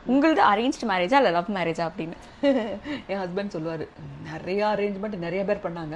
உங்களது அரேஞ்ச்டு மேரேஜா இல்லை லவ் மேரேஜா அப்படின்னு என் ஹஸ்பண்ட் சொல்லுவார் நிறைய அரேஞ்ச்மெண்ட் நிறைய பேர் பண்ணாங்க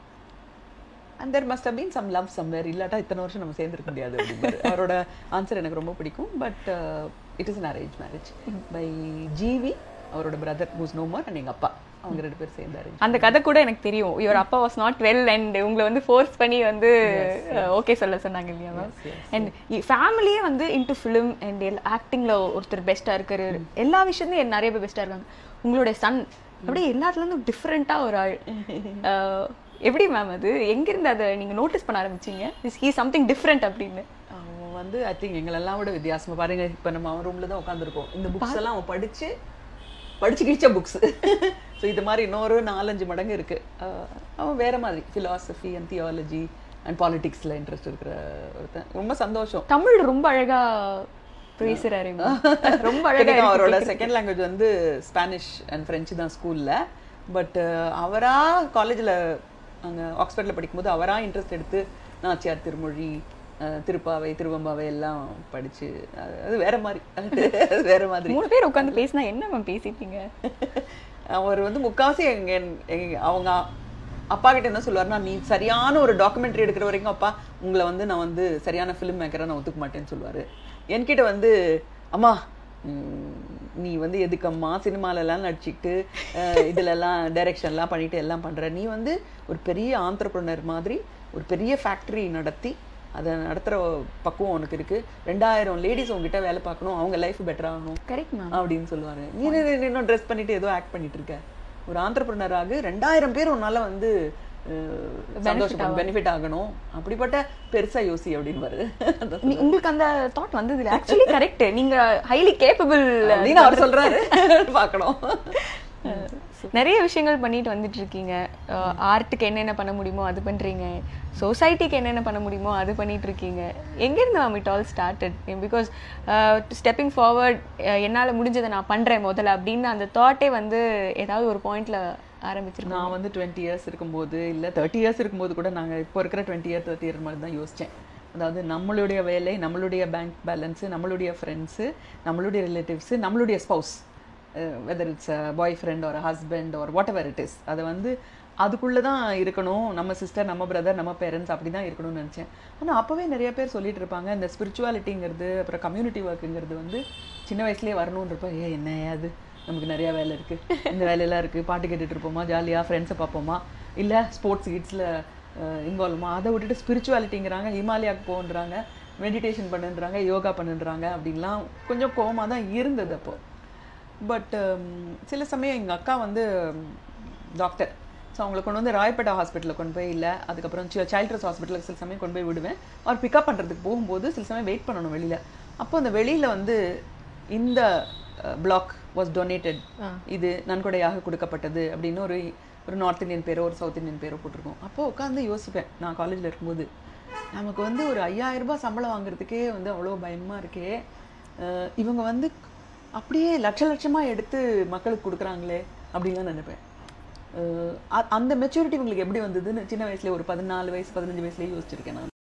and there must been some love somewhere இல்லாட்டா இத்தனை வருஷம் நம்ம சேர்ந்துருக்க முடியாது அப்படிம்பாரு அவரோட ஆன்சர் எனக்கு ரொம்ப பிடிக்கும் but it is an arrange marriage by GV அவரோட பிரதர் மூஸ் நோமர் அண்ட் எங்கள் அப்பா அவங்க ரெண்டு பேர் சேர்ந்து அரேஞ்ச் அந்த கதை கூட எனக்கு தெரியும் இவர் அப்பா வாஸ் நாட் வெல் அண்ட் உங்களை வந்து ஃபோர்ஸ் பண்ணி வந்து ஓகே சொல்ல சொன்னாங்க இல்லையா மேம் அண்ட் ஃபேமிலியே வந்து இன்டு ஃபிலிம் அண்ட் ஆக்டிங்ல ஒருத்தர் பெஸ்ட்டாக இருக்காரு எல்லா விஷயத்துலையும் நிறைய பேர் பெஸ்ட்டாக இருக்காங்க உங்களுடைய சன் அப்படியே எல்லாத்துலேருந்தும் டிஃப்ரெண்ட்டாக ஒரு ஆள் அஹ், எப்படி மேம் அது எங்கிருந்து அதை நீங்கள் நோட்டீஸ் பண்ண ஆரம்பிச்சீங்க இஸ் ஹீ சம்திங் டிஃப்ரெண்ட் அப்படின்னு அவன் வந்து ஐ திங்க் எங்களெல்லாம் விட வித்தியாசமா பாருங்க இப்போ நம்ம அவன் ரூம்ல தான் உட்காந்துருக்கோம் இந்த புக்ஸ் எல்லாம் அவன் படிச்சு படிச்சு கிழிச்ச புக்ஸ் ஸோ இது மாதிரி இன்னொரு நாலஞ்சு மடங்கு இருக்கு அஹ் அவன் வேற மாதிரி ஃபிலாசபி அண்ட் தியாலஜி அண்ட் பாலிடிக்ஸ்ல இன்ட்ரெஸ்ட் இருக்கிற ஒருத்தன் ரொம்ப சந்தோஷம் தமிழ் ரொம்ப அழகா பேசுறாரு ma'am. ரொம்ப அழகா இத்தனைக்கும் இருக்கு அவரோட செகண்ட் லாங்குவேஜ் வந்து ஸ்பானிஷ் அண்ட் ஃப்ரெஞ்சு தான் ஸ்கூல்ல பட் அவரா காலேஜ்ல அங்க ஆக்ஸ்போர்ட்ல படிக்கும்போது அவரா இன்ட்ரெஸ்ட் எடுத்து நாச்சியார் திருமொழி அஹ், திருப்பாவை திருவம்பாவை எல்லாம் படிச்சு அது அது வேற மாதிரி அது வேற மாதிரி மூணு பேர் உட்காந்து பேசினா என்ன மேம் பேசிட்டீங்க அவர் வந்து முக்காவாசி எங்க எங்க- அவங்க அப்பா கிட்ட என்ன சொல்லுவாருன்னா நீ சரியான ஒரு டாக்குமெண்ட்ரி எடுக்கிற வரைக்கும் அப்பா உங்களை வந்து நான் வந்து சரியான ஃபிலிம் மேக்கரை நான் ஒத்துக்க மாட்டேன்னு சொல்லுவாரு என்கிட்ட வந்து அம்மா ம், நீ வந்து எதுக்கம்மா சினிமாலெல்லாம் நடிச்சுக்கிட்டு அஹ், இதுலெல்லாம் டைரக்ஷன்லாம் பண்ணிட்டு எல்லாம் பண்ற நீ வந்து ஒரு பெரிய ஆண்டர்பிரினர் மாதிரி ஒரு பெரிய ஃபேக்டரி நடத்தி அதை நடத்துகிற பக்குவம் உனக்கு இருக்கு ரெண்டாயிரம் லேடிஸ் உங்ககிட்ட வேலை பார்க்கணும் அவங்க லைஃப் பெட்டர் ஆகணும் கரெக்ட் மேம் அப்படின்னு சொல்லுவாரு நீ நீ- நீ இன்னும் ட்ரெஸ் பண்ணிட்டு ஏதோ ஆக்ட் பண்ணிட்டு இருக்க ஒரு ஆண்டர்பிரினர் ஆகு ரெண்டாயிரம் பேர் உன்னால வந்து சந்தோஷம் பெனிஃபிட் ஆகணும் அப்படிப்பட்ட பெருசா யோசி அப்படின்னு பாரு நீ- உங்களுக்கு அந்த தாட் வந்தது இல்லை ஆக்சுவலி கரெக்ட் நீங்க ஹைலி கேப்பபிள் அப்படின்னு அவர் சொல்றாரு பார்க்கணும் நிறைய விஷயங்கள் பண்ணிட்டு வந்துட்டு இருக்கீங்க ஆர்ட்டுக்கு என்னென்ன பண்ண முடியுமோ அது பண்றீங்க சொசைட்டிக்கு என்னென்ன பண்ண முடியுமோ அது பண்ணிட்டு இருக்கீங்க எங்கேருந்து ma'am it all started because stepping forward என்னால் முடிஞ்சதை நான் பண்றேன் முதல்ல அப்படின்னு அந்த தாட்டே வந்து ஏதாவது ஒரு பாயிண்ட்ல ஆரம்பிச்சிருக்கோம் நான் வந்து டுவெண்ட்டி இயர்ஸ் இருக்கும்போது இல்லை தேர்ட்டி இயர்ஸ் இருக்கும்போது கூட நாங்கள் இப்போ இருக்கிற டுவெண்ட்டி இயர் தேர்ட்டி இயர் மாதிரி தான் யோசித்தேன் அதாவது நம்மளுடைய வேலை நம்மளுடைய பேங்க் பேலன்ஸு நம்மளுடைய ஃப்ரெண்ட்ஸு நம்மளுடைய ரிலேட்டிவ்ஸு நம்மளுடைய spouse whether it's boyfriend ஒரு ஹஸ்பண்ட் ஒரு வாட் எவர் இட் இஸ் அதை வந்து அதுக்குள்ளே தான் இருக்கணும் நம்ம சிஸ்டர் நம்ம பிரதர் நம்ம பேரண்ட்ஸ் அப்படி தான் இருக்கணும்னு நினச்சேன் ஆனால் அப்போவே நிறைய பேர் சொல்லிட்டு இருப்பாங்க இந்த ஸ்பிரிச்சுவாலிட்டிங்கிறது அப்புறம் கம்யூனிட்டி ஒர்க்குங்கிறது வந்து சின்ன வயசுலேயே வரணுன்றப்ப ஏ என்ன அது நமக்கு நிறைய வேலை இருக்கு இந்த வேலையெல்லாம் இருக்கு பாட்டு கேட்டுட்டு இருப்போமா ஜாலியா ஃப்ரெண்ட்ஸை பார்ப்போமா இல்ல ஸ்போர்ட்ஸ் கிட்ஸ்ல இன்வால்வ்மா அதை விட்டுட்டு ஸ்பிரிச்சுவாலிட்டிங்கிறாங்க ஹிமாலயாவுக்கு போன்றாங்க மெடிடேஷன் பண்ணுன்றாங்க யோகா பண்ணுன்றாங்க அப்படின்லாம் கொஞ்சம் கோவமா தான் இருந்தது அப்போ பட் சில சமயம் எங்க அக்கா வந்து டாக்டர் ஸோ அவங்களை கொண்டு வந்து ராயப்பேட்டா ஹாஸ்பிட்டலில் கொண்டு போய் இல்லை அதுக்கப்புறம் சைல்ட் ரஸ் ஹாஸ்பிட்டலுக்கு சில சமயம் கொண்டு போய் விடுவேன் அவர் பிக்கப் பண்ணுறதுக்கு போகும்போது சில சமயம் வெயிட் பண்ணணும் வெளியில் அப்போ அந்த வெளியில் வந்து இந்த பிளாக் வாஸ் டொனேட்டட் இது நன்கொடையாக கொடுக்கப்பட்டது அப்படின்னு ஒரு ஒரு நார்த் இந்தியன் பேரோ ஒரு சவுத் இந்தியன் பேரோ போட்டிருக்கோம் அப்போ உட்காந்து யோசிப்பேன் நான் காலேஜில் இருக்கும்போது நமக்கு வந்து ஒரு ஐயாயிரம் ரூபாய் சம்பளம் வாங்குறதுக்கே வந்து அவ்வளோ பயமா இருக்கே அஹ் இவங்க வந்து அப்படியே லட்ச லட்சமா எடுத்து மக்களுக்கு கொடுக்குறாங்களே அப்படின்லாம் நினைப்பேன் அஹ் அ- அந்த மெச்சூரிட்டி உங்களுக்கு எப்படி வந்ததுன்னு சின்ன வயசுல ஒரு பதினாலு வயசு பதினஞ்சு வயசுலயே யோசிச்சிருக்கேன் நான்